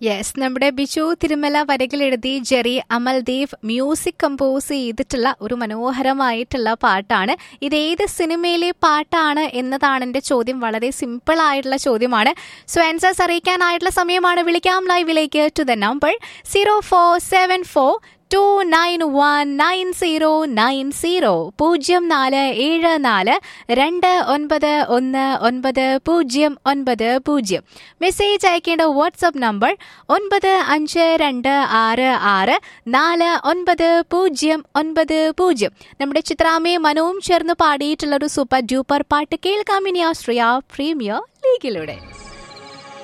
yes നമ്മുടെ ബിജു തിരുമല വരികളെഴുതി Jerry Amaldev music compose ചെയ്തിട്ടുള്ള ഒരു മനോഹരമായിട്ടുള്ള പാട്ടാണ് ഇത് ഏത് സിനിമയിലെ പാട്ടാണ് എന്നതാണ് എൻ്റെ ചോദ്യം വളരെ സിമ്പിൾ ആയിട്ടുള്ള ചോദ്യമാണ് സോ ആൻസേഴ്സ് അറിയിക്കാനായിട്ടുള്ള സമയമാണ് വിളിക്കാം ലൈവിലേക്ക് to the number zero four seven four two nine one nine zero nine zero പൂജ്യം നാല് ഏഴ് നാല് രണ്ട് ഒൻപത് ഒന്ന് ഒൻപത് പൂജ്യം ഒൻപത് പൂജ്യം മെസ്സേജ് അയക്കേണ്ട വാട്സപ്പ് നമ്പർ ഒൻപത് അഞ്ച് രണ്ട് ആറ് ആറ് നാല് ഒൻപത് പൂജ്യം ഒൻപത് പൂജ്യം നമ്മുടെ ചിത്രാമയും മനവും ചേർന്ന് പാടിയിട്ടുള്ള ഒരു സൂപ്പർ ഡ്യൂപ്പർ പാട്ട് കേൾക്കാം ഇനി ആശ്രയ പ്രീമിയർ ലീഗിലൂടെ